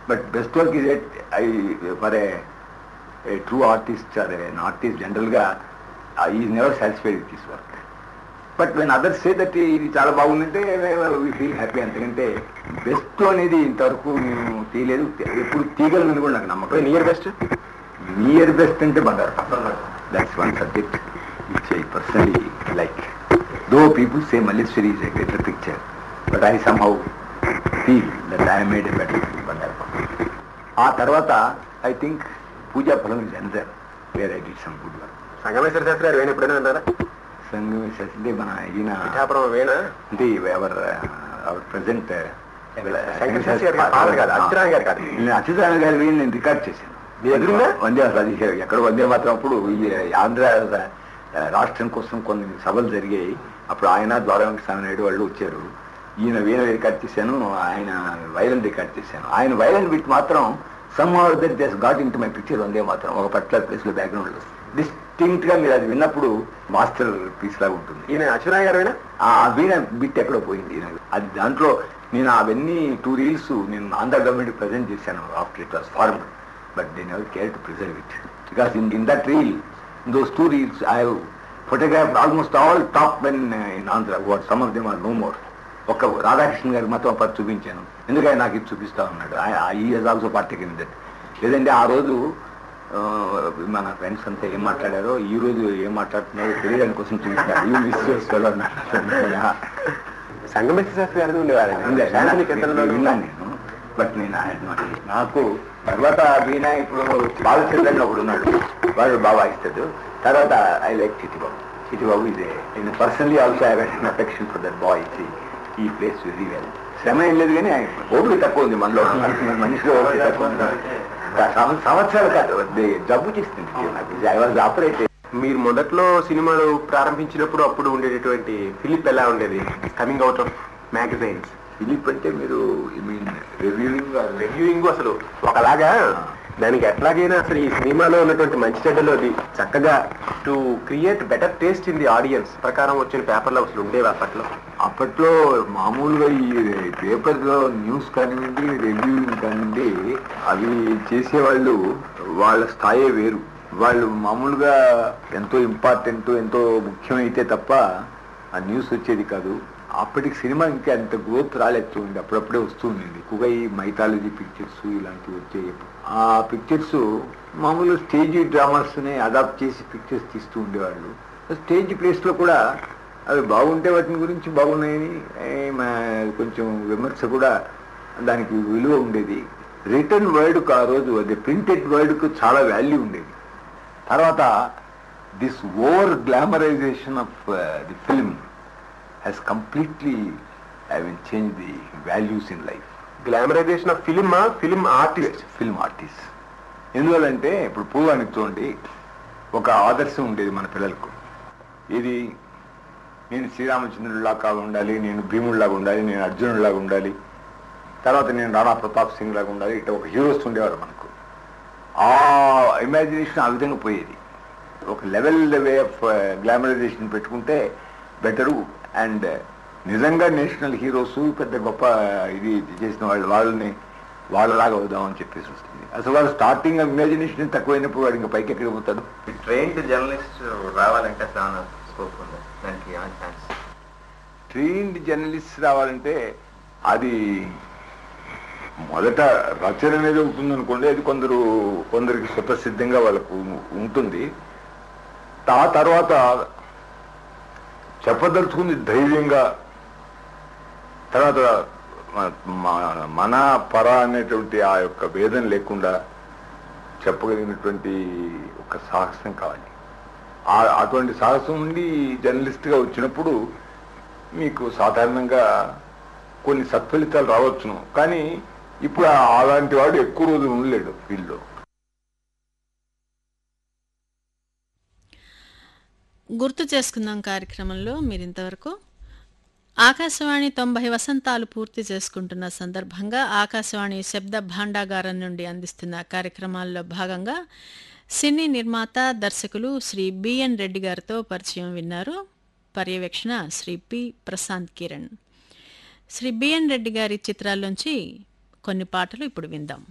But best work is at I for a true artist or an artist జనరల్గా ఈ never satisfied with this work but when others say that ఇది చాలా బాగుందంటే we feel happy ఎందుకంటే best అనేది ఇంతవరకు నేను తీయలేదు ఎప్పుడు తీయగలను కూడా నాకు నమ్మకం నియర్ బెస్ట్ నియర్ బెస్ట్ అంటే Bangaru that's one subject which I personally like though people say Malleswari is a greater picture but I somehow feel that I made a better Bangaru ఆ తర్వాత I think Pooja Phalam is another where I did some good work Sangameswara Sastri గారు వేణు ఎప్పుడైనా విన్నారా సంగమే సస్తే మన ఈయన పిఠాపురం వేణ అంటే ever our present Shankar Sastri గారి father కాదు, అచ్యుతానంద గారి కాదు. అచ్యుతానంద గారి వీళ్ళు నేను రికార్డ్ చేశాను మీ ఎదురుందా? వందే అది ఎక్కడ వందే మాత్రం అప్పుడు ఈ ఆంధ్ర ఆ, రాష్ట్రం కోసం కొన్ని సభలు జరిగాయి అప్పుడు ఆయన ద్వార వెంకటస్వామి నాయుడు వాళ్ళు వచ్చారు ఈయన వీణ రికార్డ్ చేశాను ఆయన వైలన్ రికార్డ్ చేశాను ఆయన వైలన్ బిట్ మాత్రం some that just got into my picture వందే మాత్రం ఒక పర్టికులర్ ప్లేస్ లో బ్యాక్గ్రౌండ్ డిస్టింక్ట్ గా మీరు అది విన్నప్పుడు మాస్టర్ పీస్ లాగా ఉంటుంది ఈయన అచ్యుతానంద గారు వేణ ఆ వీణ బిట్ ఎక్కడో పోయింది నాకు. అది దాంట్లో నేను అవన్నీ టూ రీల్స్ నేను ఆంధ్ర గవర్నమెంట్ ప్రజెంట్ చేశాను after it was form but they never care to preserve it because in in that reel in those two reels I photograph almost all top men in Andhra what some of them are no more ఒక రాధాకృష్ణ గారికి మాత్రం పది చూపించాను ఎందుకంటే నాకు ఇది చూపిస్తా ఉన్నాడు ఈ హెజ్ ఆల్సో పార్టీ కింద దట్ లేదంటే ఆ రోజు ఆ, మన ఫ్రెండ్స్ అంతా ఏం మాట్లాడారో ఈ రోజు ఏం మాట్లాడుతున్నారో తెలియడానికి కోసం చూపిస్తారు యూ మిస్ చేసుకోవాలి సంగమేశ్వర శాస్త్రి గారు ఉండేవారు ఉంది, శాంతిని విన్నాను కీర్తనలో విన్నాను నేను బట్ నేను I had not heard. నాకు తర్వాత వీణ ఇప్పుడు బాలచంద్రన్ ఒకడు ఉన్నాడు వాడు బాగా ఇస్తాడు తర్వాత ఐ లైక్ చిటిబాబు చిటిబాబు ఇదే నేను personally also I have affection for that boy ఈ ప్లేస్ వెరీ వెల్ శ్రమ ఏం లేదు కానీ ఓపిక తక్కువ ఉంది మనలో మనిషిలో ఓపిక తక్కువ ఉంది సంవ- సంవత్సరాలు కాదు దే- జబ్బు చేస్తుంది ఐ వాజ్ ఆపరేట్ మీరు మొదట్లో సినిమాలు ప్రారంభించినప్పుడు అప్పుడు ఉండేటటువంటి ఫిలిప్ ఎలా ఉండేది coming out of magazines Philip అంటే మీరు ఐ మీన్ రివ్యూయింగ్ రివ్యూయింగ్ అసలు ఒకలాగా దానికి ఎట్లాగైనా అసలు ఈ సినిమాలో ఉన్నటువంటి మంచి చెడ్డలోది చక్కగా to create better taste in the audience ప్రకారం వచ్చిన పేపర్లు అసలు ఉండేవి అప్పట్లో అప్పట్లో మామూలుగా ఈ పేపర్లో న్యూస్ కానివ్వండి రివ్యూయింగ్ కానివ్వండి అవి చేసేవాళ్ళు వాళ్ళ స్థాయే వేరు వాళ్ళు మామూలుగా ఎంతో ఇంపార్టెంట్ ఎంతో ముఖ్యమైతే తప్ప ఆ న్యూస్ వచ్చేది కాదు అప్పటికి సినిమా ఇంకా అంత గ్రోత్ రాలేదు అప్పుడప్పుడే వస్తుంది ఎక్కువగా ఈ మైథాలజీ పిక్చర్స్ ఇలాంటివి వచ్చాయి ఆ పిక్చర్స్ మామూలు స్టేజ్ డ్రామాస్ని అడాప్ట్ చేసి పిక్చర్స్ తీస్తూ ఉండేవాళ్ళు స్టేజ్ ప్లేస్లో కూడా అవి బాగుంటే వాటిని గురించి బాగున్నాయని ఏ, మా- కొంచెం విమర్శ కూడా దానికి విలువ ఉండేది రిటర్న్ వర్డ్కు ఆ రోజు అది ప్రింటెడ్ వర్డ్కు చాలా వాల్యూ ఉండేది తర్వాత this over glamorisation of the film has completely I will change the values in life glamorisation of film film artist film artist ఎందువల్లంటే ఇప్పుడు పూర్వానికి చూడండి ఒక ఆదర్శం ఉండేది మన పిల్లలకు ఇది నేను శ్రీరామచంద్రుడిలాగా ఉండాలి నేను భీముడిలాగా ఉండాలి నేను అర్జునుడిలాగా ఉండాలి తర్వాత నేను రాణా ప్రతాప్ సింగ్ లాగా ఉండాలి ఇట్లా ఒక హీరోస్ ఉండేవారు మనకు ఆ ఇమాజినేషన్ ఆ విధంగా పోయేది ఒక లెవెల్ వే ఆఫ్ గ్లామరైజేషన్ పెట్టుకుంటే బెటరు అండ్ నిజంగా నేషనల్ హీరోస్ పెద్ద గొప్ప ఇది చేసిన వాళ్ళు వాళ్ళని వాళ్ళలాగా అవుదామని చెప్పేసి వస్తుంది అసలు వాళ్ళు స్టార్టింగ్ ఇమాజినేషన్ తక్కువైనప్పుడు వాడు ఇంకా పైకి ఎక్కడికి పోతాడు ట్రైన్డ్ జర్నలిస్ట్ రావాలంటే చాలా స్కోప్ ఉంది దానికి ఏమైనా ఛాన్స్ ట్రైన్డ్ జర్నలిస్ట్ రావాలంటే అది మొదట రచన అనేది ఉంటుంది అనుకోండి అది కొందరు కొందరికి స్వతసిద్ధంగా వాళ్ళకు ఉంటుంది ఆ తర్వాత చెప్పదలుచుకుంది ధైర్యంగా తర్వాత మ- మ- మన పర అనేటువంటి ఆ యొక్క వేదన లేకుండా చెప్పగలిగినటువంటి ఒక సాహసం కావాలి ఆ- అటువంటి సాహసం నుండి జర్నలిస్ట్గా వచ్చినప్పుడు మీకు సాధారణంగా కొన్ని సత్ఫలితాలు రావచ్చును కానీ ఇప్పుడు ఆ- అలాంటి వాడు ఎక్కువ రోజులు ఉండలేడు ఫీల్డ్లో గుర్తు చేసుకుందాం కార్యక్రమంలో మీరు ఇంతవరకు ఆకాశవాణి తొంభై వసంతాలు పూర్తి చేసుకుంటున్న సందర్భంగా ఆకాశవాణి శబ్ద భాండాగారం నుండి అందిస్తున్న కార్యక్రమాల్లో భాగంగా సినీ నిర్మాత దర్శకులు శ్రీ బిఎన్ రెడ్డి గారితో పరిచయం విన్నారు పర్యవేక్షణ శ్రీ పి ప్రశాంత్ కిరణ్ శ్రీ బిఎన్ రెడ్డి గారి చిత్రాల్లోంచి కొన్ని పాటలు ఇప్పుడు విందాం